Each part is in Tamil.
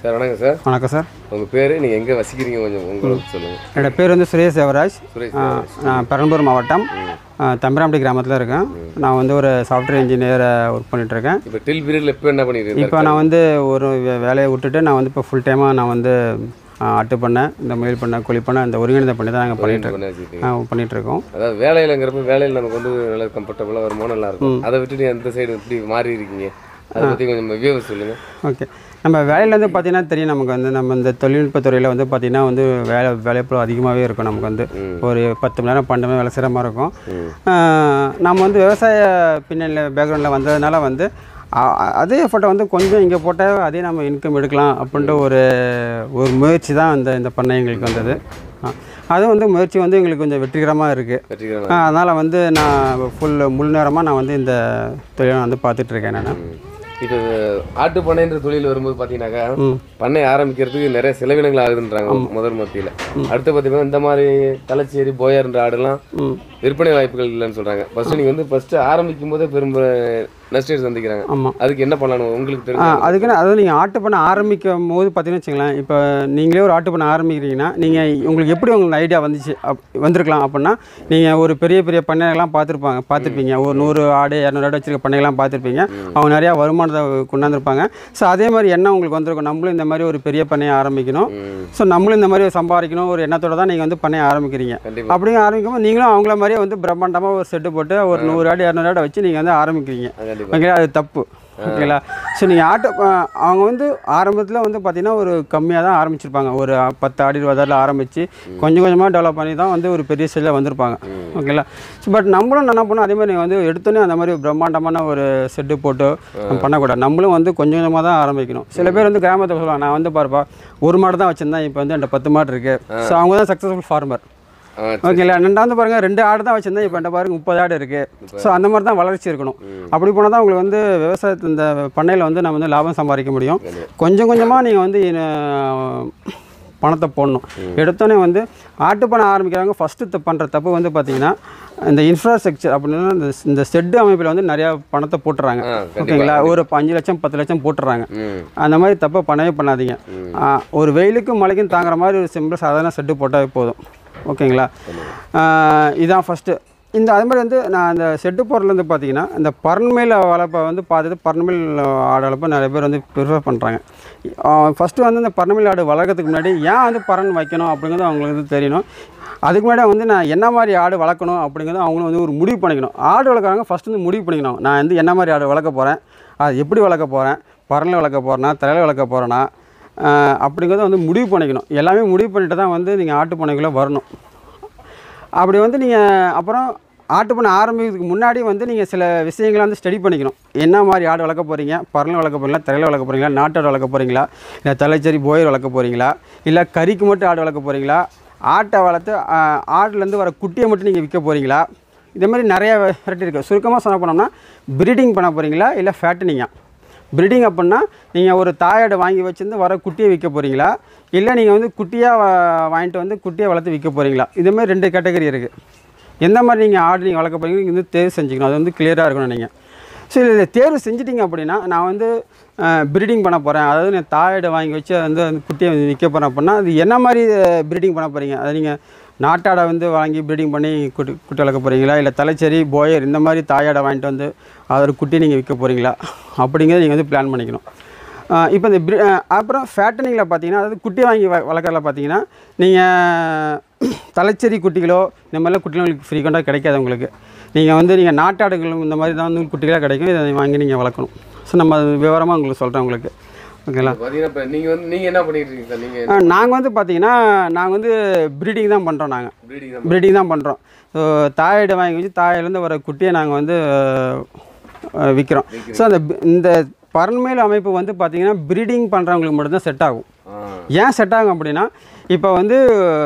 சார் வணக்கம் சார் வணக்கம் சார் உங்கள் பேர் நீங்கள் எங்கே வசிக்கிறீங்க கொஞ்சம் உங்களுக்கு சொல்லுங்கள் என்னோட பேர் வந்து சுரேஷ் தேவராஜ் சுரேஷ் ஆ, நான் பெரம்பலூர் மாவட்டம் ஆ, தம்பிராம்பட்டி கிராமத்தில் இருக்கேன் நான் வந்து ஒரு சாஃப்ட்வேர் இன்ஜினியராக ஒர்க் பண்ணிகிட்ருக்கேன் இப்போ டில் பீரியடில் இப்போ என்ன பண்ணிட்டு இப்போ நான் வந்து ஒரு வே- வேலையை விட்டுட்டு நான் வந்து இப்போ ஃபுல் டைமாக நான் வந்து ஆ, அட்டு பண்ணேன் இந்த முயல் பண்ண கோழி பண்ண இந்த ஒருங்கிணைந்த பண்ணி தான் நாங்கள் பண்ணிட்டு பண்ணி வச்சுக்கிட்டீங்க இருக்கோம் பண்ணிகிட்ருக்கோம் அதாவது வேலையிலங்கிறப்ப வேலையில் நமக்கு வந்து நல்லா கம்ஃபர்டபுளாக வருமானம் நல்லா இருக்கும் அதை விட்டுட்டு அந்த சைடு இப்படி மாறி இருக்கீங்க அதை பற்றி கொஞ்சம் வியூவர் சொல்லுங்கள் ஓகே நம்ம வேலையில் வந்து பார்த்தீங்கன்னா தெரியும் நமக்கு வந்து நம்ம இந்த தொழில்நுட்பத் துறையில் வந்து பார்த்தீங்கன்னா வந்து வேலை வேலைப்பளு அதிகமாகவே இருக்கும் நமக்கு வந்து ஒரு பத்து மணி நேரம் பன்னெண்டு மணி நேரம் வேலை செய்கிற மாதிரி இருக்கும் ஆஹ் நம்ம வந்து விவசாய பின்னணியில் பேக்ரவுண்டில் வந்ததுனால வந்து அ- அ- அதே எஃபர்ட்டை வந்து கொஞ்சம் இங்கே போட்டால் அதே நம்ம இன்கம் எடுக்கலாம் அப்படின்ட்டு ஒரு ஒரு முயற்சி தான் அந்த இந்த பண்ணை எங்களுக்கு வந்தது ஆ. அதுவும் வந்து முயற்சி வந்து எங்களுக்கு கொஞ்சம் வெற்றிகரமாக இருக்குது வெற்றிகரமாக அதனால் வந்து நான் ஃபுல் முழு நேரமாக நான் வந்து இந்த தொழிலை வந்து பார்த்துட்ருக்கேன் நான் இப்போ ஆட்டு பண்ணைன்ற தொழில் வரும்போது பார்த்தீங்கன்னாக்கா ம். பண்ணை ஆரம்பிக்கிறதுக்கு நிறைய செலவினங்கள் ஆகுதுன்றாங்க முதல் மத்தியில் அடுத்து பார்த்தீங்கன்னா இந்த மாதிரி தலைச்சேரி போயார்ன்ற ஆடுலாம் ம் விற்பனை வாய்ப்புகள் இல்லைன்னு சொல்கிறாங்க ஃபஸ்ட்டு நீங்கள் வந்து ஃபஸ்ட்டு ஆரம்பிக்கும் போதே பெரும் நஷ்டத்தை சந்திக்கிறாங்க ஆமாம் அதுக்கு என்ன பண்ணணும் உங்களுக்கு ஆ தெரிஞ்சு அதுக்குன்னு அதாவது நீங்கள் ஆட்டு பண்ண ஆரம்பிக்கும் போது பார்த்தீங்கன்னு வச்சுங்களேன் இப்போ நீங்களே ஒரு ஆட்டு பண்ண ஆரம்பிக்கிறீங்கன்னா நீங்கள் உங்களுக்கு எப்படி உங்களுக்கு ஐடியா வந்துச்சு அப் வந்திருக்கலாம் அப்படின்னா நீங்கள் ஒரு பெரிய பெரிய பண்ணைகள்லாம் பார்த்துருப்பாங்க பார்த்துருப்பீங்க ஒரு நூறு ஆடு இரநூறு ஆடு வச்சிருக்க பண்ணைகள்லாம் பார்த்துருப்பீங்க அவங்க நிறையா வருமானத்தை கொண்டாந்துருப்பாங்க ஸோ அதே மாதிரி எண்ணம் உங்களுக்கு வந்திருக்கும் நம்மளும் இந்த மாதிரி ஒரு பெரிய பண்ணையை ஆரம்பிக்கணும் ஸோ நம்மளும் இந்த மாதிரி சம்பாதிக்கணும் ஒரு எண்ணத்தோட தான் நீங்கள் வந்து பண்ணையை ஆரம்பிக்கிறீங்க கண்டிப்பாக அப்படிங்க ஆரம்பிக்கும்போது நீங்களும் அவங்கள மாதிரியே வந்து பிரம்மாண்டமாக ஒரு செட்டு போட்டு ஒரு நூறு ஆடு இரநூறு ஆடு வச்சு நீங்கள் வந்து ஆரம்பிக்கிறீங்க கண்டிப்பாக ஓகேங்களா அது தப்பு ஓகேங்களா ஸோ நீங்கள் ஆட்டோ அஹ் அவங்க வந்து ஆரம்பத்தில் வந்து பார்த்தீங்கன்னா ஒரு கம்மியாக தான் ஆரம்பிச்சிருப்பாங்க ஒரு பத்து ஆடி இருபது ஆடில் ஆரம்பித்து கொஞ்சம் கொஞ்சமாக டெவலப் பண்ணி தான் வந்து ஒரு பெரிய ஸ்டேஜில் வந்திருப்பாங்க ஓகேங்களா ஸோ பட் நம்மளும் என்ன பண்ணோம் அதே மாதிரி நீங்கள் வந்து எடுத்தோன்னே அந்த மாதிரி பிரம்மாண்டமான ஒரு செட்டு போட்டு நம்ம பண்ணக்கூடாது நம்மளும் வந்து கொஞ்சம் கொஞ்சமாக தான் ஆரம்பிக்கணும் சில பேர் வந்து கிராமத்தில் சொல்லுவாங்க நான் வந்து பாருப்பா ஒரு மாடு தான் வச்சுருந்தேன் இப்போ வந்து என்கிட்ட பத்து மாடு இருக்குது ஸோ அவங்க தான் சக்ஸஸ்ஃபுல் ஃபார்மர் ஆ ஓகேங்களா ரெண்டாவது பாருங்க ரெண்டு ஆடு தான் வச்சிருந்தேன் இப்போ பாருங்க முப்பது ஆடு இருக்கு ஸோ அந்த மாதிரி தான் வளர்ச்சி இருக்கணும் அப்படி போனால் தான் உங்களுக்கு வந்து விவசாயத்து இந்த பண்ணையில் வந்து நம்ம வந்து லாபம் சம்பாதிக்க முடியும் கொஞ்சம் கொஞ்சமாக நீங்கள் வந்து அஹ், பணத்தை போடணும் எடுத்தோன்னே வந்து ஆட்டு பண்ண ஆரம்பிக்கிறாங்க ஃபஸ்ட்டு பண்ணுற தப்பு வந்து பார்த்தீங்கன்னா இந்த இன்ஃப்ராஸ்ட்ரக்சர் அப்படின்னா இந்த இந்த செட்டு அமைப்பில் வந்து நிறையா பணத்தை போட்டுறாங்க ஆ, கண்டிப்பா. ஓகேங்களா ஒரு அஞ்சு லட்சம் பத்து லட்சம் போட்டுறாங்க ம் அந்த மாதிரி தப்பை பண்ணவே பண்ணாதீங்க ஆ, ஒரு வெயிலுக்கும் மழைக்கும் தாங்குற மாதிரி ஒரு சிம்பிள் சாதாரண செட்டு போட்டாவே போதும் ஓகேங்களா ஆ, இதான் ஃபஸ்ட்டு இந்த அது மாதிரி வந்து நான் அந்த செட்டு போடுறதுலேருந்து பார்த்தீங்கன்னா இந்த பரண்மையில் வளர்ப்பை வந்து பார்த்துட்டு பரண்மையில் ஆடு வளர்ப்பை நிறைய பேர் வந்து ப்ரிஃபர் பண்ணுறாங்க ஃபஸ்ட்டு வந்து இந்த பரண்மையில் ஆடு வளர்க்கறதுக்கு முன்னாடி ஏன் வந்து பறன் வைக்கணும் அப்படிங்கிறது அவங்களுக்கு வந்து தெரியணும் அதுக்கு முன்னாடி வந்து நான் என்ன மாதிரி ஆடு வளர்க்கணும் அப்படிங்கிறது அவங்களும் வந்து ஒரு முடிவு பண்ணிக்கணும் ஆடு வளர்க்குறாங்க ஃபஸ்ட்டு வந்து முடிவு பண்ணிக்கணும் நான் வந்து என்ன மாதிரி ஆடு வளர்க்க போகிறேன் அது எப்படி வளர்க்க போகிறேன் பறனில் வளர்க்க போகிறேன்னா தலையில் வளர்க்க போகிறேன்னா அப்படிங்கிறத வந்து முடிவு பண்ணிக்கணும் எல்லாமே முடிவு பண்ணிட்டு தான் வந்து நீங்கள் ஆட்டு பண்ணைக்குள்ளே வரணும் அப்படி வந்து நீங்கள் அப்புறம் ஆட்டு பண்ண ஆரம்பிக்கிறதுக்கு முன்னாடி வந்து நீங்கள் சில விஷயங்களை வந்து ஸ்டடி பண்ணிக்கணும் என்ன மாதிரி ஆடு வளர்க்க போகிறீங்க பரல வளர்க்க போகிறீங்களா தலையில் வளர்க்க போகிறீங்களா நாட்டாடு வளர்க்க போகிறீங்களா இல்லை தலைச்சேரி போயர் வளர்க்க போகிறீங்களா இல்லை கறிக்கு மட்டும் ஆடு வளர்க்க போகிறீங்களா ஆட்டை வளர்த்து ஆ, ஆட்டுலேருந்து வர குட்டியை மட்டும் நீங்கள் விற்க போகிறீங்களா இதே மாதிரி நிறைய வெரைட்டி இருக்குது சுருக்கமாக சொல்ல போனோம்னா ப்ரீடிங் பண்ண போகிறீங்களா இல்லை ஃபேட்டனிங்கா ப்ரீடிங் அப்படின்னா நீங்கள் ஒரு தாயாடை வாங்கி வச்சிருந்து வர குட்டியை விற்க போகிறீங்களா இல்லை நீங்கள் வந்து குட்டியாக வா- வாங்கிட்டு வந்து குட்டியை வளர்த்து விற்க போகிறீங்களா இதே மாதிரி ரெண்டு கேட்டகரி இருக்குது எந்த மாதிரி நீங்கள் ஆடு நீங்கள் வளர்க்க போகிறீங்க நீங்கள் வந்து தேர்வு செஞ்சுக்கணும் அது வந்து கிளியராக இருக்கணும் நீங்கள் ஸோ இதில் தேர்வு செஞ்சிட்டிங்க அப்படின்னா நான் வந்து ப்ரீடிங் பண்ண போகிறேன் அதாவது நான் தாயாடை வாங்கி வச்சு அதை வந்து அந்த குட்டியை வந்து விற்க போகிறேன் அப்படின்னா அது என்ன மாதிரி ப்ரீடிங் பண்ண போகிறீங்க அதை நீங்கள் நாட்டாடை வந்து வாங்கி ப்ரீடிங் பண்ணி குட்டி குட்டி வளர்க்க போகிறீங்களா இல்லை தலைச்சேரி போயர் இந்த மாதிரி தாயாடை வாங்கிட்டு வந்து அதோட குட்டியை நீங்கள் விற்க போகிறீங்களா அப்படிங்கிறத நீங்கள் வந்து பிளான் பண்ணிக்கணும் இப்போ இந்த ப்ரி- அஹ் அப்புறம் ஃபேட்டனிங்கில் பார்த்தீங்கன்னா அதாவது குட்டி வாங்கி வ வளர்க்குறதுல பார்த்தீங்கன்னா நீங்கள் தலைச்சேரி குட்டிகளோ இந்த மாதிரிலாம் குட்டிகள் உங்களுக்கு ஃப்ரீக்வெண்ட்டாக கிடைக்காது உங்களுக்கு நீங்கள் வந்து நீங்கள் நாட்டாடுகளும் இந்த மாதிரி தான் வந்து குட்டிகளாக கிடைக்கும் இதை வாங்கி நீங்கள் வளர்க்கணும் ஸோ நம்ம அது விவரமாக உங்களுக்கு சொல்கிறேன் உங்களுக்கு ஓகேங்களா பார்த்தீங்கன்னா இப்போ நீங்கள் வந்து நீங்கள் என்ன பண்ணிட்டு இருக்கீங்க சார் நீங்கள் நாங்கள் வந்து பார்த்தீங்கன்னா நாங்கள் வந்து ப்ரீடிங் தான் பண்ணுறோம் நாங்கள் ப்ரீடிங் தான் ப்ரீடிங் தான் பண்ணுறோம் ஸோ தாயிட வாங்கி வச்சு தாயிலேருந்து வர குட்டியை நாங்கள் வந்து விற்கிறோம் ஸோ அந்த பி- இந்த பரண்மையில் அமைப்பு வந்து பார்த்திங்கன்னா ப்ரீடிங் பண்ணுறவங்களுக்கு மட்டும்தான் செட் ஆகும் ஆ ஏன் செட் ஆகும் அப்படின்னா இப்போ வந்து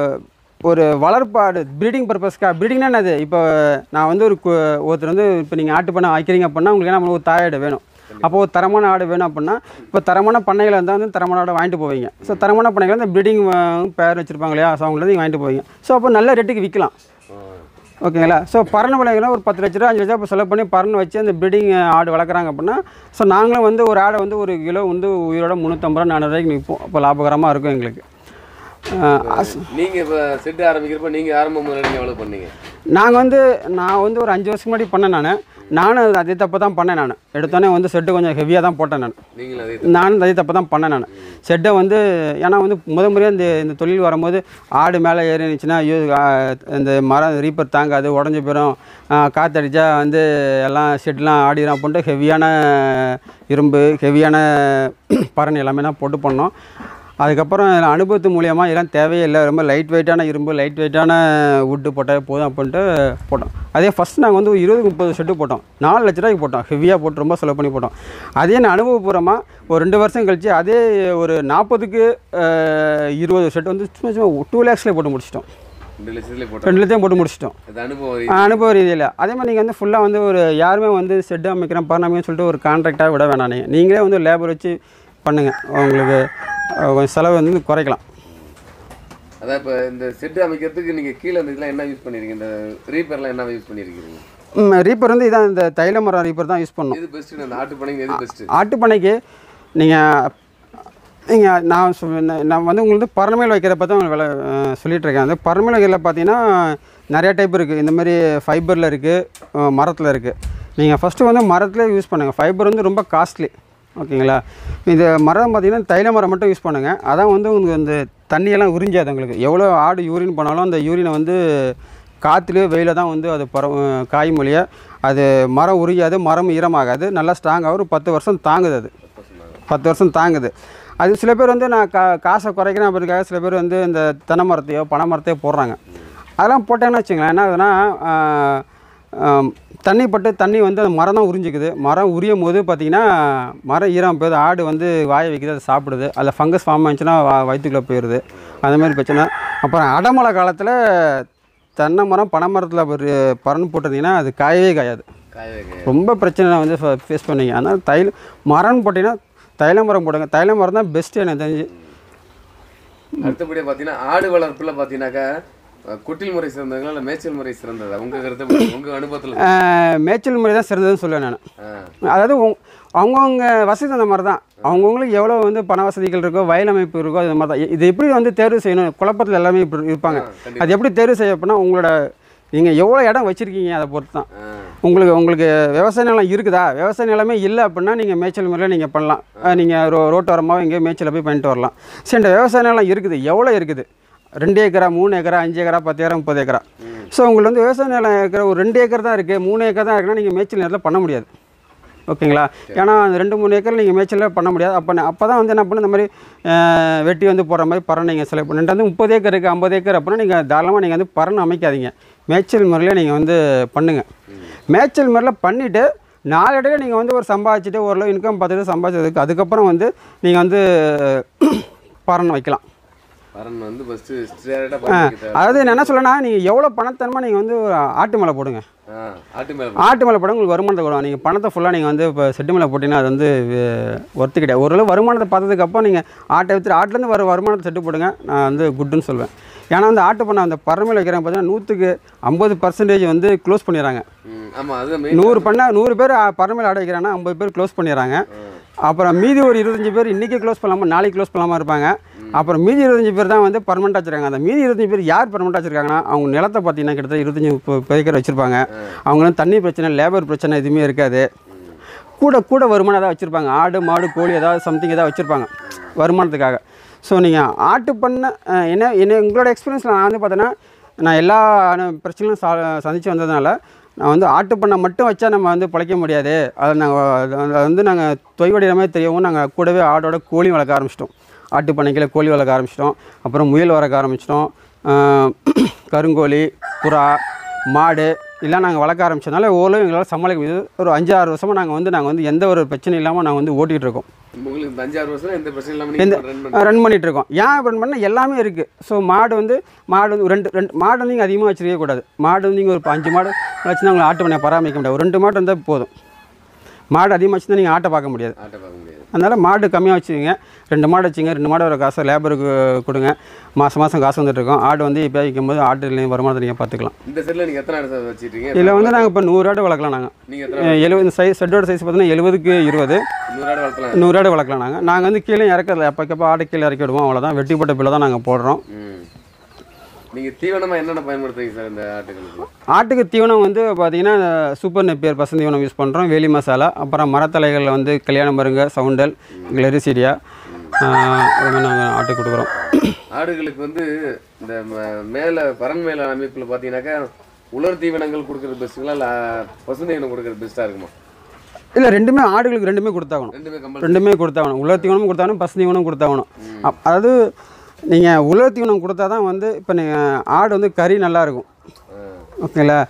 ஒரு வளர்ப்பாடு ப்ரீடிங் பர்பஸ்க்காக ப்ரீடிங்னா என்னது இப்போ நான் வந்து ஒரு கு- ஒருத்தர் வந்து இப்போ நீங்கள் ஆட்டு பண்ண வைக்கிறீங்க அப்படின்னா உங்களுக்கு என்ன பண்ணணும்? ஒரு தாயாடு வேணும் அப்போ ஒரு தரமான ஆடு வேணும் அப்படின்னா இப்போ தரமான பண்ணைகள் இருந்தால் வந்து தரமான ஆடை வாங்கிட்டு போவீங்க ஸோ தரமான பண்ணைகள் இந்த ப்ரீடிங் பேர் வச்சுருப்பாங்க இல்லையா ஸோ அவங்கள நீங்கள் வாங்கிட்டு போவீங்க ஸோ அப்போ நல்ல ரேட்டுக்கு விற்கலாம் ஓகேங்களா ஸோ பறன் விலைங்கன்னா ஒரு பத்து லட்ச ரூபா அஞ்சு லட்ச ரூபா செலவு பண்ணி பறன் வச்சு அந்த ப்ரீடிங் ஆடு வளர்க்குறாங்க அப்படின்னா ஸோ நாங்களும் வந்து ஒரு ஆடை வந்து ஒரு கிலோ வந்து உயிரோட முந்நூற்றம்பது ரூபா நானூறுரூவாய்க்கு நிற்போம் அப்போ லாபகரமாக இருக்கும் எங்களுக்கு ஆஹ் நீங்க இப்ப செட் ஆரம்பிக்கிறப்ப நீங்க ஆரம்ப முதல்ல நீங்க எவ்வளவு பண்ணீங்க நாங்கள் வந்து நான் வந்து ஒரு அஞ்சு வருஷம் முன்னாடி பண்ணேன் நான் நானும் அதே தப்பு தான் பண்ணேன் நான் எடுத்தோடனே வந்து செட்டு கொஞ்சம் ஹெவியாக தான் போட்டேன் நான் நீங்களும் அதே நானும் அதே தப்பு தான் பண்ணேன் நான் செட்டை வந்து ஏன்னா வந்து முத முறையாக இந்த இந்த தொழில் வரும்போது ஆடு மேலே ஏறி இருந்துச்சுன்னா ஐயோ ஆ, இந்த மரம் ரீப்பர் தாங்காது உடஞ்சி போயிடும் காற்றடிச்சா வந்து எல்லாம் ஷெட்லாம் ஆடிடும் அப்படின்ட்டு ஹெவியான இரும்பு ஹெவியான பரணி எல்லாமே தான் போட்டு பண்ணோம் அதுக்கப்புறம் இதில் அனுபவத்து மூலியமாக இதெல்லாம் தேவையே இல்லை ரொம்ப லைட் வெயிட்டான இரும்பு லைட் வெயிட்டான வுட்டு போட்டால் போதும் அப்படின்ட்டு போட்டோம் அதே ஃபஸ்ட் நாங்கள் வந்து ஒரு இருபது முப்பது ஷெட்டு போட்டோம் நாலு லட்ச ரூபாய்க்கு போட்டோம் ஹெவியாக போட்டு ரொம்ப செலவு பண்ணி போட்டோம் அதே நான் அனுபவபூர்வமாக ஒரு ரெண்டு வருஷம் கழிச்சு அதே ஒரு நாற்பதுக்கு இருபது ஷெட் வந்து சும்மா சும்மா டூ லேக்ஸ்லேயே போட்டு முடிச்சிட்டோம் ரெண்டு லட்சத்துல போட்டோம் ரெண்டு லட்சம் போட்டு முடிச்சிட்டோம் அது அனுபவம் ஆ, அனுபவ ரீதியில் அதே மாதிரி நீங்கள் வந்து ஃபுல்லாக வந்து ஒரு யாருமே வந்து செட்டு அமைக்கிறேன் பண்ணாமன்னு சொல்லிட்டு ஒரு கான்ட்ராக்டாக விட வேணாம் நீங்கள் நீங்களே வந்து லேபர் வச்சு பண்ணுங்கள் உங்களுக்கு அஹ், கொஞ்சம் செலவு வந்து குறைக்கலாம் அதான் இப்போ இந்த செட் அமைக்கிறதுக்கு நீங்க கீழே இந்த இதெல்லாம் என்ன யூஸ் பண்ணிருக்கீங்க இந்த ரீப்பர்லாம் என்ன யூஸ் பண்ணிருக்கீங்க ரீப்பர் வந்து இதான் இந்த தைல மரம் ரீப்பர் தான் யூஸ் பண்ணணும் எது பெஸ்ட் அந்த ஆட்டு பண்ணைங்க எது பெஸ்ட் ஆட்டுப்பண்ணைக்கு நீங்கள் நீங்கள் நான் சொ- நான் நான் வந்து உங்களுக்கு பறமையில் வைக்கிறப்ப தான் உங்களுக்கு விலை அஹ், சொல்லிட்டு இருக்கேன் அந்த பறமையில் வைக்கிறதுல பார்த்தீங்கன்னா நிறைய டைப் இருக்குது இந்த மாதிரி ஃபைபரில் இருக்குது மரத்தில் இருக்குது நீங்கள் ஃபஸ்ட்டு வந்து மரத்தில் யூஸ் பண்ணுங்கள் ஃபைபர் வந்து ரொம்ப காஸ்ட்லி ஓகேங்களா இது மரம் பார்த்தீங்கன்னா தைல மரம் மட்டும் யூஸ் பண்ணுங்கள் அதான் வந்து உங்களுக்கு இந்த தண்ணியெல்லாம் உறிஞ்சாது உங்களுக்கு எவ்வளோ ஆடு யூரின் பண்ணாலும் அந்த யூரினை வந்து காற்றுலேயோ வெயில தான் வந்து அது பர காய் மொழிய அது மரம் உரியாது மரம் ஈரமாகாது நல்லா ஸ்ட்ராங்காக ஒரு பத்து வருஷம் தாங்குது அது பத்து வருஷம் தாங்குது அது சில பேர் வந்து நான் கா காசை குறைக்கிறேன் அப்படின்றதுக்காக சில பேர் வந்து இந்த தென்னை மரத்தையோ பனை மரத்தையோ போடுறாங்க அதெல்லாம் போட்டேன்னு வச்சுங்களேன் என்ன ஆகுதுன்னா ஆஹ், ஆம், தண்ணி பட்டு தண்ணி வந்து அந்த மரம் தான் உறிஞ்சிக்குது மரம் உரியும் போது பார்த்திங்கன்னா மரம் ஈரம் போகுது ஆடு வந்து வாயை வைக்குது அதை சாப்பிடுது அதில் ஃபங்கஸ் ஃபார்ம் ஆச்சுன்னா வா வயிற்றுக்குள்ளே போயிடுது அந்த மாதிரி பிரச்சனை அப்புறம் அடமழை காலத்தில் தென்னை மரம் பனை மரத்தில் ஒரு பறந்து போட்டிருந்தீங்கன்னா அது காயவே காயாது காயவே காய ரொம்ப பிரச்சனை வந்து ஃபேஸ் பண்ணீங்க அதனால் தைல மரம்னு போட்டிங்கன்னா தைல மரம் போடுங்க தைல மரம் தான் பெஸ்ட்டு எனக்கு தெரிஞ்சு அடுத்தபடியாக பார்த்தீங்கன்னா ஆடு வளர்ப்புல பார்த்தீங்கன்னாக்கா அஹ், குட்டில் முறை சிறந்ததுங்களா இல்லை மேய்ச்சல் முறை சிறந்ததா உங்க கருத்து உங்க அனுபவத்தில் ஆஹ், மேய்ச்சல் முறை தான் சிறந்ததுன்னு சொல்லுவேன் நான் ஆ அதாவது உங்- அவங்கவங்க வசதி அந்த மாதிரி தான் அவங்கவுங்களுக்கு எவ்வளோ வந்து பண வசதிகள் இருக்கோ வயல் அமைப்பு இருக்கோ அது மாதிரி தான் இ- இது எப்படி வந்து தேர்வு செய்யணும் குழப்பத்தில் எல்லாமே இப்படி இருப்பாங்க கண்டிப்பா. அது எப்படி தேர்வு செய்ய அப்படின்னா உங்களோட நீங்கள் எவ்வளோ இடம் வச்சுருக்கீங்க அதை பொறுத்து தான் ஆ உங்களுக்கு உங்களுக்கு விவசாய நிலம் இருக்குதா விவசாய நிலமே இல்லை அப்படின்னா நீங்கள் மேய்ச்சல் முறையில் நீங்கள் பண்ணலாம் நீங்கள் ரோ ரோட்டோரமாக எங்கேயோ மேய்ச்சல் போய் பண்ணிட்டு வரலாம் சரி இந்த விவசாய நிலம் இருக்குது எவ்வளோ இருக்குது ரெண்டு ஏக்கரா மூணு ஏக்கரா அஞ்சு ஏக்கரா பத்து ஏக்கரா முப்பது ஏக்கரா ஸோ உங்களுக்கு வந்து விவசாய நிலம் இருக்கிற ஒரு ரெண்டு ஏக்கர் தான் இருக்குது மூணு ஏக்கர் தான் இருக்குன்னா நீங்கள் மேய்ச்சல் நேரத்தில் பண்ண முடியாது ஓகேங்களா ஏன்னா அந்த ரெண்டு மூணு ஏக்கர் நீங்கள் மேய்ச்சலே பண்ண முடியாது அப்போ அப்போ தான் வந்து என்ன பண்ணு இந்த மாதிரி அஹ், வெட்டி வந்து போடுற மாதிரி பறவை நீங்கள் செலக்ட் பண்ணி வந்து முப்பது ஏக்கர் இருக்குது ஐம்பது ஏக்கர் அப்படின்னா நீங்கள் தாராளமாக நீங்கள் வந்து பறனை அமைக்காதீங்க மேய்ச்சல் முறையில் நீங்கள் வந்து பண்ணுங்கள் மேய்ச்சல் முறையில் பண்ணிவிட்டு நாளடைவில் நீங்கள் வந்து ஒரு சம்பாதிச்சுட்டு ஓரளவு இன்கம் பார்த்துட்டு சம்பாதிச்சதுக்கு அதுக்கப்புறம் வந்து நீங்கள் வந்து பறனை வைக்கலாம் பரன் வந்து ஃபஸ்ட்டு ஸ்ட்ரேட்டாக பண்ணிக்கிட்ட அதாவது நான் என்ன சொல்லனா நீங்கள் எவ்வளோ பணத்தனமாக நீங்கள் வந்து ஒரு ஆட்டு மேலே போடுங்க ஆ ஆட்டு மேலே ஆட்டு மேலே போட உங்களுக்கு வருமானத்தை கொடுக்கும் நீங்கள் பணத்தை ஃபுல்லாக நீங்கள் வந்து இப்போ செட்டு மேலே போட்டிங்கன்னா அது வந்து ஒர்த்து கிடையாது ஓரளவு வருமானத்தை பார்த்ததுக்கப்புறம் நீங்கள் ஆட்டை விற்று ஆட்டிலேருந்து வர வருமானத்தை செட்டு போடுங்க நான் வந்து குட்டுன்னு சொல்லுவேன் ஏன்னா வந்து ஆட்டு பண்ண அந்த பறமையில் வைக்கிறாங்க பார்த்தீங்கன்னா நூற்றுக்கு ஐம்பது பர்சன்டேஜ் வந்து க்ளோஸ் பண்ணிடுறாங்க ம் ஆமாம் அதுதான் மெயின் நூறு பண்ண நூறு பேர் பறமையில் ஆட வைக்கிறாங்கன்னா ஐம்பது பேர் க்ளோஸ் பண்ணிடுறாங்க அப்புறம் மீதி ஒரு இருபத்தஞ்சி பேர் இன்றைக்கி க்ளோஸ் பண்ணாமல் நாளைக்கு க்ளோஸ் பண்ணாமல் இருப்பாங்க அப்புறம் மீதி இருபத்தஞ்சி பேர் தான் வந்து பர்மனெண்ட்டாக வச்சுருக்காங்க அந்த மீதி இருபத்தஞ்சி பேர் யார் பர்மனெண்ட்டாக வச்சுருக்காங்கன்னா அவங்க நிலத்தை பார்த்தீங்கன்னா கிட்டத்தட்ட இருபத்தஞ்சி முப்பது ஏக்கர் வச்சுருப்பாங்க அவங்களும் தண்ணி பிரச்சனை லேபர் பிரச்சனை எதுவுமே இருக்காது கூட கூட வருமானம் ஏதாவது வச்சுருப்பாங்க ஆடு மாடு கோழி ஏதாவது சம்திங் ஏதாவது வச்சுருப்பாங்க வருமானத்துக்காக ஸோ நீங்கள் ஆட்டு பண்ண அஹ், என்ன என்ன உங்களோட எக்ஸ்பீரியன்ஸில் நான் வந்து பார்த்தேன்னா நான் எல்லா அனு- பிரச்சனையும் சா சந்தித்து வந்ததுனால நான் வந்து ஆட்டு பண்ணை மட்டும் வச்சா நம்ம வந்து பிழைக்க முடியாது அதை நாங்கள் அதை வந்து நாங்கள் தொய்வடைகிற மாதிரி தெரியவும் நாங்கள் கூடவே ஆடோட கோழி வளர்க்க ஆரம்பிச்சிட்டோம் ஆட்டு பண்ணைக்கில் கோழி வளர்க்க ஆரம்பிச்சிட்டோம் அப்புறம் முயல் வளர்க்க ஆரம்பிச்சிட்டோம் ஆஹ், கருங்கோழி புறா மாடு எல்லாம் நாங்கள் வளர்க்க ஆரம்பிச்சதுனால ஓரளவு எங்களால் சமாளிக்க முடியுது ஒரு அஞ்சு ஆறு வருஷமாக நாங்கள் வந்து நாங்கள் வந்து எந்த ஒரு பிரச்சனையும் இல்லாமல் நாங்கள் வந்து ஓட்டிகிட்டு இருக்கோம் உங்களுக்கு இந்த அஞ்சாறு வருஷம் எந்த பிரச்சனை இல்லாமல் எந்த நீங்கள் ரன் பண்ணி ரன் பண்ணிட்டு இருக்கோம் ஏன் ரன் பண்ணால் எல்லாமே இருக்குது ஸோ மாடு வந்து மாடு வந்து ரெண்டு ரெண்டு மாடு வந்து நீங்கள் அதிகமாக வச்சிருக்கவே கூடாது மாடு வந்து நீங்கள் ஒரு அஞ்சு மாடு வச்சுன்னா உங்களை ஆட்டு பண்ணையை பராமரிக்க முடியாது ஒரு ரெண்டு மாடு இருந்தால் போதும் மாடு அதிகமாக வச்சுருந்தா நீங்கள் ஆட்டை பார்க்க முடியாது ஆட்டை பார்க்க முடியாது அதனால் மாடு கம்மியாக வச்சுக்கோங்க ரெண்டு மாடு வச்சுங்க ரெண்டு மாடு வர காசை லேபருக்கு கொடுங்க மாதம் மாதம் காசு வந்துட்டு இருக்கோம் ஆடு வந்து இப்போ விற்கும் போது ஆட்டு வருமானத்தை நீங்கள் பார்த்துக்கலாம் இந்த செட்டில் நீங்கள் எத்தனை ஆடு வச்சுருக்கீங்க இதில் வந்து நாங்கள் இப்போ நூறு ஆடு வளர்க்கலாம் நாங்கள் நீங்கள் எத்தனை எழுபது சைஸ் செட்டோட சைஸ் பார்த்தீங்கன்னா எழுபதுக்கு இருபது நூறு ஆடு வளர்த்தலாம் நூறு ஆடு வளர்க்கலாம் நாங்கள் நாங்கள் வந்து கீழே இறக்கல எப்போக்கப்போ ஆடு கீழே இறக்கி விடுவோம் அவ்வளோதான் வெட்டி போட்ட பிள்ளை தான் நாங்கள் போடுறோம் ம் நீங்கள் தீவனமாக என்னென்ன பயன்படுத்துறீங்க சார் இந்த ஆட்டுகளுக்கு ஆட்டுக்கு தீவனம் வந்து பார்த்தீங்கன்னா சூப்பர் நெப்பியர் பசந்த தீவனம் யூஸ் பண்ணுறோம் வேலி மசாலா அப்புறம் மரத்தலைகளில் வந்து கல்யாண மருங்க சவுண்டல் கிளரிசீடியா அது மாதிரி நாங்கள் ஆட்டுக்கு கொடுக்குறோம் ஆடுகளுக்கு வந்து இந்த ம- மேல பரன் மேல அமைப்பில் பார்த்தீங்கன்னாக்கா உலர் தீவனங்கள் கொடுக்கறது பெஸ்ட்டுங்களா இல்லை பசுந்தீவனம் கொடுக்கறது பெஸ்ட்டாக இருக்குமா இல்லை ரெண்டுமே ஆடுகளுக்கு ரெண்டுமே கொடுத்தாகணும் ரெண்டுமே கம்பல் ரெண்டுமே கொடுத்தாகணும் உலர் தீவனமும் கொடுத்தாகணும் பசு தீவனம் கொடுத்தாகணும் அப்- அதாவது நீங்கள் உலர் தீவனம் கொடுத்தா தான் வந்து இப்போ நீங்கள் ஆடு வந்து கறி நல்லா இருக்கும் ஓகேங்களா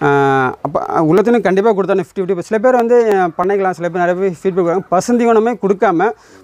அப்போ உள்ளத்தினும் கண்டிப்பாக கொடுத்தானே ஃபிஃப்டி ஃபிஃப்டி சில பேர் வந்து அஹ், பண்ணைக்கலாம் சில பேர் நிறைய பேர் ஃபீட்பேக் கொடுக்குறாங்க பசுந்தீவனமே கொடுக்காம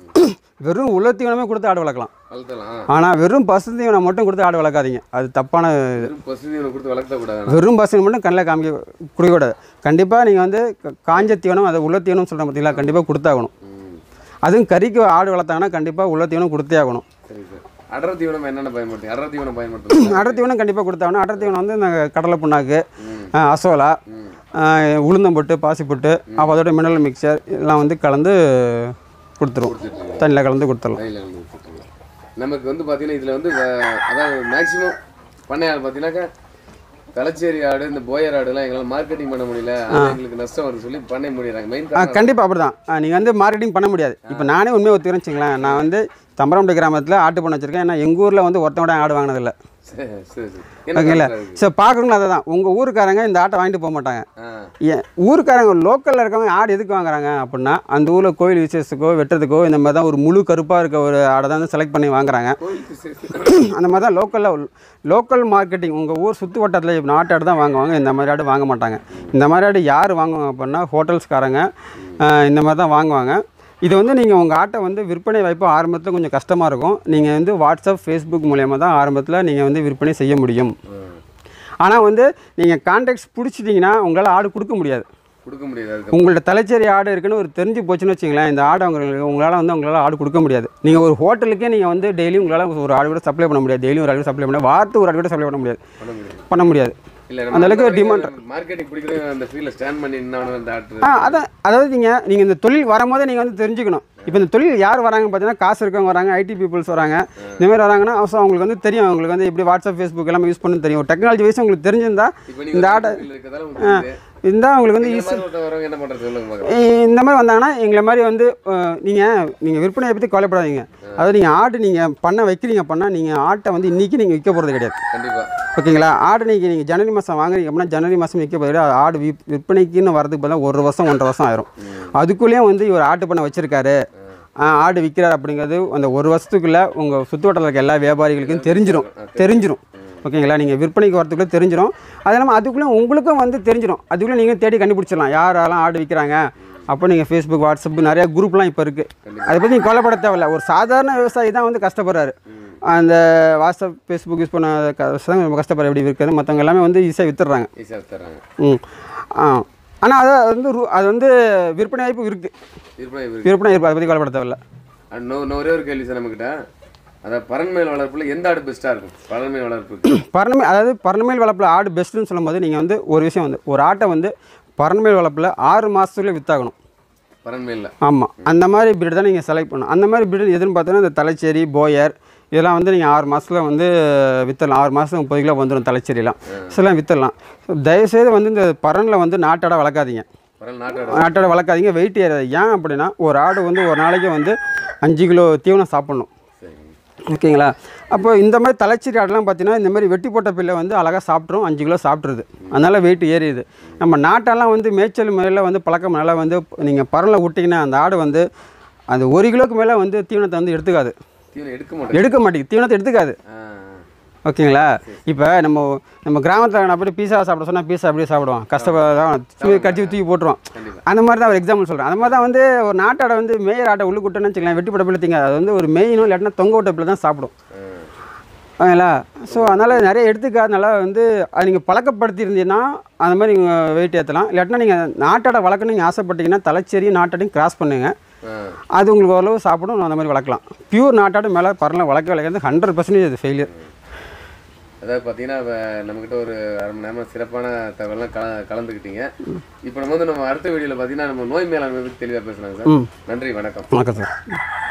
வெறும் உலர்த்தீவனமே கொடுத்து ஆடு வளர்க்கலாம் வளர்த்தலாம் ஆனால் வெறும் பசுந்தீவனம் மட்டும் கொடுத்து ஆடு வளர்க்காதீங்க அது தப்பான இது வெறும் பசுந்தீவனம் கொடுத்து வளர்த்தக்கூடாது வெறும் பசங்க மட்டும் கண்ணில் காமிக்க குடிக்கூடாது கண்டிப்பாக நீங்கள் வந்து க- காஞ்ச தீவனம் அது உள்ள தீவனம் சொல்கிறேன் பார்த்தீங்களா கண்டிப்பாக கொடுத்தாகணும் ம் அதுவும் கறிக்கு ஆடு வளர்த்தாங்கன்னா கண்டிப்பாக உள்ள தீவனம் கொடுத்தே ஆகணும் சரி சார் அடர் தீவனம் என்னென்ன பயன்படுத்தி அடர் தீவனம் பயன்படுத்துறீங்க அடர் தீவனம் கண்டிப்பாக கொடுத்தாகணும் அடர் தீவனம் வந்து இந்த கடலை புண்ணாக்கு ம். அஹ், அசோலா ம் அஹ், உளுந்தம்பொட்டு பாசிப்பொட்டு அப்போ அதோட மினரல் மிக்சர் எல்லாம் வந்து கலந்து கொடுத்துருவோம் தண்ணியில் கலந்து கொடுத்துடலாம் கையில் வந்து வச்சுருக்கீங்க நமக்கு வந்து பார்த்தீங்கன்னா இதில் வந்து வ- அதாவது மேக்ஸிமம் பண்ணையாள் பார்த்தீங்கன்னாக்கா தலைச்சேரி ஆடு இந்த போயர் ஆடுலாம் எங்களால் மார்க்கெட்டிங் பண்ண முடியல அது எங்களுக்கு நஷ்டம் வருது சொல்லி பண்ண முடியறாங்க மெயின் ஆ கண்டிப்பாக அப்படி தான் நீங்கள் வந்து மார்க்கெட்டிங் பண்ண முடியாது இப்போ நானே உண்மையை ஒத்துக்கிறேன்னு வச்சுங்களேன் நான் வந்து தம்பரம்பட்டி கிராமத்தில் ஆட்டு பண்ண வச்சுருக்கேன் ஏன்னா எங்கள் ஊரில் வந்து ஒருத்தவங்க ஆடு வாங்கினதில்ல சரி சரி சரி என்ன ஓகேங்களா காரணம் இருக்கு? ஸோ பார்க்குறவங்களும் அதை தான் உங்கள் ஊருக்காரங்க இந்த ஆட்டை வாங்கிட்டு போக மாட்டாங்க ஆ ஏன் ஊருக்காரங்க லோக்கலில் இருக்கவங்க ஆடு எதுக்கு வாங்குறாங்க அப்படின்னா அந்த ஊரில் கோயில் விசேஷத்துக்கோ வெட்டுறதுக்கோ இந்த மாதிரி தான் ஒரு முழு கருப்பாக இருக்க ஒரு ஆடை தான் செலக்ட் பண்ணி வாங்குறாங்க கோயிலுக்கு சரி அந்த மாதிரி தான் லோக்கலில் லோக்கல் மார்க்கெட்டிங் உங்கள் ஊர் சுற்று வட்டாரத்தில் நாட்டு ஆடு தான் வாங்குவாங்க இந்த மாதிரி ஆடு வாங்க மாட்டாங்க இந்த மாதிரி ஆடு யார் வாங்குவாங்க அப்படின்னா ஹோட்டல்ஸ்காரங்க ஆஹ் இந்த மாதிரி தான் வாங்குவாங்க இது வந்து நீங்கள் உங்கள் ஆட்டை வந்து விற்பனை வாய்ப்பு ஆரம்பத்தில் கொஞ்சம் கஷ்டமாக இருக்கும் நீங்கள் வந்து வாட்ஸ்அப் ஃபேஸ்புக் மூலயமா தான் ஆரம்பத்தில் நீங்கள் வந்து விற்பனை செய்ய முடியும் ஆனால் வந்து நீங்கள் கான்டாக்ட்ஸ் பிடிச்சிட்டிங்கன்னா உங்களால் ஆடு கொடுக்க முடியாது கொடுக்க முடியாது அதுக்கு உங்கள்ட்ட தலைச்சேரி ஆடு இருக்குன்னு ஒரு தெரிஞ்சு போச்சுன்னு வச்சுங்களேன் இந்த ஆடு உங்களுக்கு உங்களால் வந்து உங்களால் ஆடு கொடுக்க முடியாது நீங்கள் ஒரு ஹோட்டலுக்கே நீங்கள் வந்து டெய்லி உங்களால் ஒரு ஆடு கூட சப்ளை பண்ண முடியாது டெய்லியும் ஒரு ஆடு கூட சப்ளை பண்ண வாரத்துக்கு ஒரு ஆடு கூட சப்ளை பண்ண முடியாது பண்ண முடியாது பண்ண முடியாது இல்லை அந்த அளவுக்கு demand. மார்க்கெட்டிங் பிடிக்கிறது அந்த ஃபீல்டில் ஸ்டாண்ட் பண்ணி நின்னாலும் அந்த ஆட்டு ஆ அதான் அதாவது நீங்கள் நீங்கள் இந்த தொழில் வரும்போதே நீங்கள் வந்து தெரிஞ்சுக்கணும் இப்போ இந்த தொழில் யார் வராங்கன்னு பார்த்தீங்கன்னா காசு இருக்கவங்க வராங்க ஐடி பீப்புள்ஸ் வராங்க இந்த மாதிரி வராங்கன்னா ஸோ அவங்களுக்கு வந்து தெரியும் அவங்களுக்கு வந்து எப்படி வாட்ஸ்அப் ஃபேஸ்புக் எல்லாம் யூஸ் பண்ணு தெரியும் டெக்னாலஜி வைஸ் உங்களுக்கு தெரிஞ்சிருந்தா இப்போ இந்த நீங்கள் ஆட்டை ஃபீல்டில் இருக்கிறதால உங்களுக்கு தெரியுது. இருந்தால் உங்களுக்கு வந்து இந்த ஈஸி மாதிரி ஒருத்தர் வரவங்க என்ன பண்ணுறது சொல்லுங்க பார்க்கலாம் இந்த மாதிரி வந்தாங்கன்னா எங்களை மாதிரி வந்து நீங்கள் நீங்கள் விற்பனையை பற்றி கவலைப்படாதீங்க அதாவது நீங்கள் ஆடு நீங்கள் பண்ண வைக்கிறீங்க பண்ணால் நீங்கள் ஆட்டை வந்து இன்றைக்கி நீங்கள் விற்க போகிறது கிடையாது கண்டிப்பாக ஓகேங்களா ஆடு நீங்கள் நீங்கள் ஜனவரி மாதம் வாங்குறீங்க அப்படின்னா ஜனவரி மாதம் விற்க போகிறது ஆடு விப் விற்பனைக்குன்னு வரதுக்கு பதிலாக ஒரு வருஷம் ஒன்றரை வருஷம் ஆயிரும் அதுக்குள்ளேயும் வந்து இவர் ஆட்டு பண்ண வச்சிருக்காரு ஆ, ஆடு விற்கிறார் அப்படிங்கிறது அந்த ஒரு வருஷத்துக்குள்ளே உங்கள் சுற்று வட்டாரத்தில் இருக்க எல்லா வியாபாரிகளுக்கும் தெரிஞ்சிடும் தெரிஞ்சிடும் ஓகேங்களா நீங்கள் விற்பனைக்கு வரதுக்குள்ளே தெரிஞ்சிடும் அது இல்லாமல் அதுக்குள்ளே உங்களுக்கும் வந்து தெரிஞ்சிடும் அதுக்குள்ளே நீங்கள் தேடி கண்டுபிடிச்சிடலாம் யாரெல்லாம் ஆடு விற்கிறாங்க அப்போ நீங்கள் ஃபேஸ்புக் வாட்ஸ்அப் நிறையா குரூப்லாம் இப்போ இருக்குது அதை பற்றி நீங்கள் கவலைப்பட தேவையில்ல ஒரு சாதாரண விவசாயி தான் வந்து கஷ்டப்படுறாரு அந்த வாட்ஸ்அப் ஃபேஸ்புக் யூஸ் பண்ண க- தான் ரொம்ப கஷ்டப்படுற எப்படி விற்கிறது மற்றவங்க எல்லாமே வந்து ஈஸியாக வித்துடுறாங்க ஈஸியாக தர்றாங்க ம் ஆ ஆனால் அது வந்து ரு- அது வந்து விற்பனை வாய்ப்பு இருக்குது விற்பனை இருக்கு விற்பனை இருப்பு அதை பற்றி கவலைப்பட தேவையில்ல அண்ட் நோ இன்னும் ஒரே ஒரு கேள்வி சார் நம்மக்கிட்ட அதான் பரண்மேல் வளர்ப்பில் எந்த ஆடு பெஸ்ட்டாக இருக்கும் பரண்மேல் வளர்ப்புக்கு பரணமே அதாவது பரணமேல் வளர்ப்பில் ஆடு பெஸ்ட்டுன்னு சொல்லும்போது நீங்கள் வந்து ஒரு விஷயம் வந்து ஒரு ஆட்டை வந்து பரணமேல் வளர்ப்பில் ஆறு மாதத்துக்குள்ளே வித்தாகணும் பரண்மேலில் ஆமாம் அந்த மாதிரி பிரீடு தான் நீங்கள் செலக்ட் பண்ணணும் அந்த மாதிரி பிரீடு எதுன்னு பார்த்தீங்கன்னா இந்த தலைச்சேரி போயர் இதெல்லாம் வந்து நீங்கள் ஆறு மாதத்தில் வந்து வித்தரலாம் ஆறு மாதம் முப்பது கிலோ வந்துடும் தலைச்சேரிலாம் இதெல்லாம் வித்தரலாம் தயவுசெய்து வந்து இந்த பரனில் வந்து நாட்டாட வளர்க்காதீங்க பரல் நாட்டோட நாட்டோட வளர்க்காதீங்க வெயிட் ஏறாது ஏன் அப்படின்னா ஒரு ஆடு வந்து ஒரு நாளைக்கு வந்து அஞ்சு கிலோ தீவனம் சாப்பிட்ணும் சரி ஓகேங்களா அப்போ இந்த மாதிரி தலைச்சேரி ஆடெல்லாம் பார்த்தீங்கன்னா இந்த மாதிரி வெட்டி போட்ட பிள்ளை வந்து அழகாக சாப்பிட்ரும் அஞ்சு கிலோ சாப்பிட்ருது அதனால் வெயிட் ஏறிடுது நம்ம நாட்டெல்லாம் வந்து மேய்ச்சல் முறையில் வந்து பழக்கம் நல்லா வந்து நீங்கள் பரனில் விட்டிங்கன்னா அந்த ஆடு வந்து அந்த ஒரு கிலோக்கு மேலே வந்து தீவனத்தை வந்து எடுத்துக்காது தீவனம் எடுக்க மாட்டேன் எடுக்க மாட்டேங்குது தீவனத்தை எடுத்துக்காது ஆ ஓகேங்களா இப்போ நம்ம நம்ம கிராமத்தில் நான் போய் பீஸா சாப்பிட சொன்னால் பீஸா அப்படியே சாப்பிடுவான் கஷ்டப்பட கட்சி தூக்கி போட்டுருவான் கண்டிப்பா. அந்த மாதிரி தான் ஒரு எக்ஸாம்பிள் சொல்கிறேன் அந்த மாதிரி தான் வந்து ஒரு நாட்டாடை வந்து மேயர் ஆட்டை உள்ளு கூட்டணும்னு வச்சுக்கலாம் வெட்டி போட்ட பிள்ளை திங்க அது வந்து ஒரு மேயினும் இல்லாட்டினா தொங்க விட்ட பிள்ளை தான் சாப்பிடும் ஓகேங்களா ஸோ அதனால் நிறைய எடுத்துக்காதனால வந்து அது நீங்கள் பழக்கப்படுத்தியிருந்தீங்கன்னா அந்த மாதிரி நீங்கள் வெயிட் ஏற்றலாம் இல்லாட்டினா நீங்கள் நாட்டாடை வளர்க்கணும் நீங்கள் ஆசைப்பட்டீங்கன்னா தலைச்சேரியும் நாட்டாடையும் கிராஸ் பண்ணுங்கள் ஆ அது உங்களுக்கு ஓரளவு சாப்பிடும் அந்த மாதிரி வளர்க்கலாம் பியூர் நாட்டாடு மேலே பரவாயில்ல வளர்க்க வளர்க்கிறது ஹண்ட்ரட் பர்சன்டேஜ் அது ஃபெயிலியர் அதாவது பார்த்தீங்கன்னா இப்போ நம்மக்கிட்ட ஒரு அரை மணி நேரமாக சிறப்பான தகவலாம் கல கலந்துக்கிட்டீங்க இப்போ நம்ம வந்து நம்ம அடுத்த வீடியோவில் பார்த்தீங்கன்னா நம்ம நோய் மேலாண்மை பற்றி தெளிவாக பேசுனாங்க சார் ம் நன்றி வணக்கம் வணக்கம் சார்